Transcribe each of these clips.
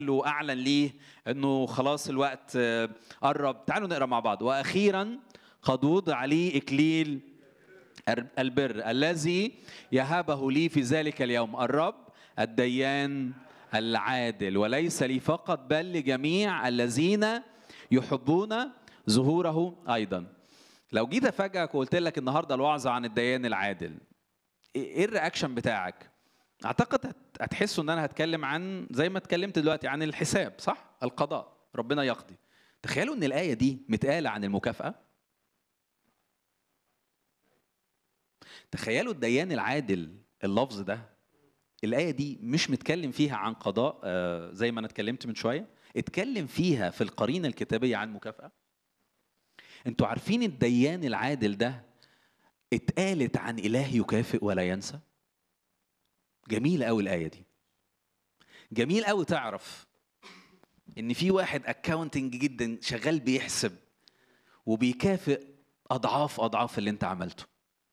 له اعلن ليه انه خلاص الوقت آه، قرب تعالوا نقرا مع بعض واخيرا قد وضع لي اكليل البر الذي يهبه لي في ذلك اليوم الرب الديان العادل وليس لي فقط بل لجميع الذين يحبون ظهوره ايضا لو جيت افاجئك وقلت لك النهارده الوعظه عن الديان العادل ايه الرياكشن بتاعك اعتقد هت- هتحسوا ان انا هتكلم عن زي ما اتكلمت دلوقتي عن الحساب صح القضاء ربنا يقضي تخيلوا ان الايه دي متقاله عن المكافاه تخيلوا الديان العادل اللفظ ده الآية دي مش متكلم فيها عن قضاء آه، زي ما أنا اتكلمت من شوية اتكلم فيها في القرينة الكتابية عن مكافأة انتوا عارفين الديان العادل ده اتقالت عن إله يكافئ ولا ينسى جميلة قوي الآية دي جميل قوي تعرف ان في واحد اكاونتنج جدا شغال بيحسب وبيكافئ اضعاف اضعاف اللي انت عملته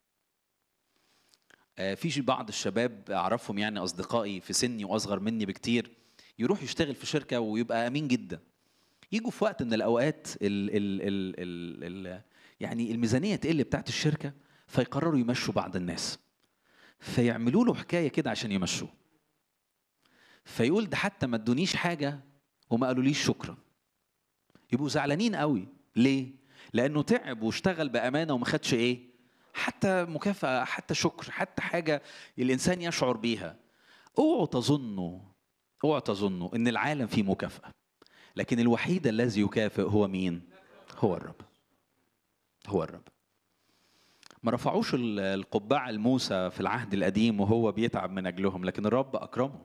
آه، في بعض الشباب اعرفهم يعني اصدقائي في سني واصغر مني بكتير يروح يشتغل في شركه ويبقى امين جدا يجوا في وقت من الاوقات ال ال ال ال ال يعني الميزانيه تقل بتاعت الشركه فيقرروا يمشوا بعض الناس فيعملوا له حكايه كده عشان يمشوه فيقول ده حتى ما ادونيش حاجه وما قالوليش شكرا يبقوا زعلانين قوي ليه لانه تعب واشتغل بامانه وما خدش ايه حتى مكافاه حتى شكر حتى حاجه الانسان يشعر بيها اوعوا تظنوا اوعوا تظنوا ان العالم فيه مكافاه لكن الوحيد الذي يكافئ هو مين هو الرب هو الرب ما رفعوش ال- القبعة لموسى في العهد القديم وهو بيتعب من أجلهم لكن الرب أكرمه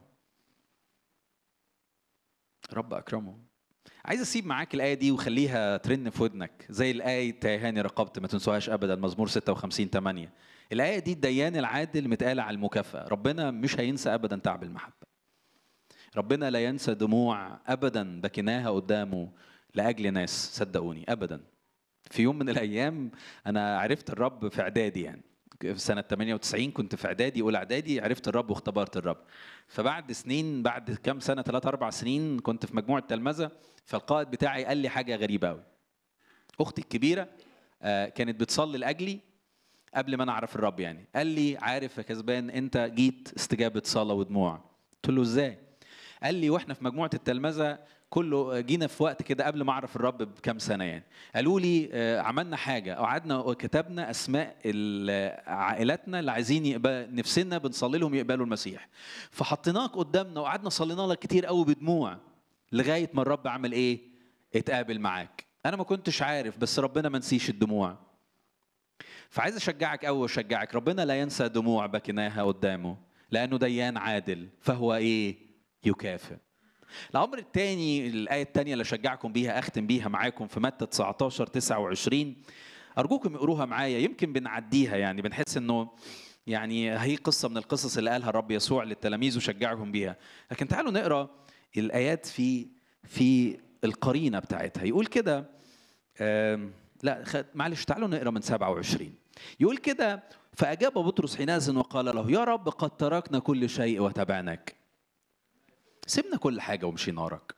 رب أكرمه عايز أسيب معاك الآية دي وخليها ترن في ودنك زي الآية تاهاني رقبت ما تنسوهاش أبدا مزمور 56 8 الآية دي الديان العادل متقالة على المكافأة ربنا مش هينسى أبدا تعب المحبة ربنا لا ينسى دموع أبدا بكيناها قدامه لأجل ناس صدقوني أبدا في يوم من الايام انا عرفت الرب في اعدادي يعني في سنة 98 كنت في اعدادي اولى اعدادي عرفت الرب واختبرت الرب فبعد سنين بعد كام سنة ثلاث اربع سنين كنت في مجموعة تلمذة فالقائد بتاعي قال لي حاجة غريبة قوي اختي الكبيرة آه، كانت بتصلي لاجلي قبل ما انا اعرف الرب يعني قال لي عارف يا كسبان انت جيت استجابة صلاة ودموع قلت له ازاي قال لي واحنا في مجموعه التلمذه كله جينا في وقت كده قبل ما اعرف الرب بكام سنه يعني قالوا لي آه، عملنا حاجه قعدنا وكتبنا اسماء ال- عائلاتنا اللي عايزين يقبل نفسنا بنصلي لهم يقبلوا المسيح فحطيناك قدامنا وقعدنا صلينا لك كتير قوي بدموع لغايه ما الرب عمل ايه اتقابل معاك انا ما كنتش عارف بس ربنا ما نسيش الدموع فعايز اشجعك قوي واشجعك ربنا لا ينسى دموع بكيناها قدامه لانه ديان عادل فهو ايه يكافئ الامر الثاني الايه الثانيه اللي اشجعكم بيها اختم بيها معاكم في متى 19 29 ارجوكم اقروها معايا يمكن بنعديها يعني بنحس انه يعني هي قصه من القصص اللي قالها الرب يسوع للتلاميذ وشجعهم بيها لكن تعالوا نقرا الايات في في القرينه بتاعتها يقول كده آم، لا خ- معلش تعالوا نقرا من 27 يقول كده فاجاب بطرس حينئذ وقال له يا رب قد تركنا كل شيء وتبعناك سيبنا كل حاجه ومشينا وراك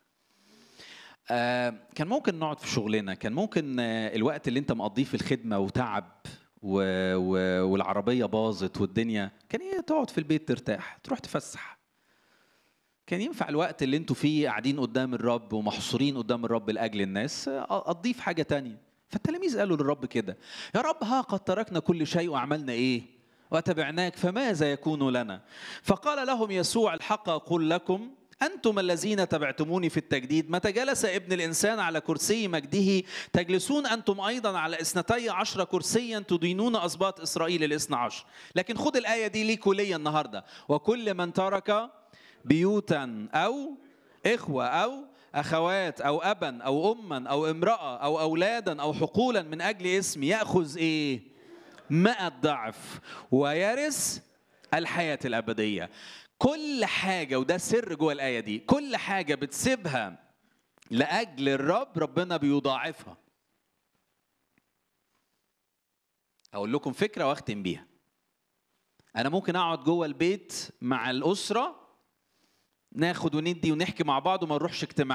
آه، كان ممكن نقعد في شغلنا كان ممكن آه، الوقت اللي انت مقضيه في الخدمه وتعب و... و... والعربيه باظت والدنيا كان ايه تقعد في البيت ترتاح تروح تفسح كان ينفع الوقت اللي انتوا فيه قاعدين قدام الرب ومحصورين قدام الرب لاجل الناس آه، قضيه في حاجه تانية فالتلاميذ قالوا للرب كده يا رب ها قد تركنا كل شيء وعملنا ايه وتبعناك فماذا يكون لنا فقال لهم يسوع الحق اقول لكم انتم الذين تبعتموني في التجديد متى جلس ابن الانسان على كرسي مجده تجلسون انتم ايضا على اثنتي عشر كرسيا تدينون اسباط اسرائيل الاثنى عشر لكن خد الايه دي ليك وليا النهارده وكل من ترك بيوتا او اخوه او اخوات او ابا او اما او امراه او اولادا او حقولا من اجل اسمي ياخذ ايه مئة ضعف ويرث الحياة الأبدية كل حاجة وده سر جوه الآية دي كل حاجة بتسيبها لأجل الرب ربنا بيضاعفها أقول لكم فكرة وأختم بيها أنا ممكن أقعد جوه البيت مع الأسرة ناخد وندي ونحكي مع بعض وما نروحش اجتماع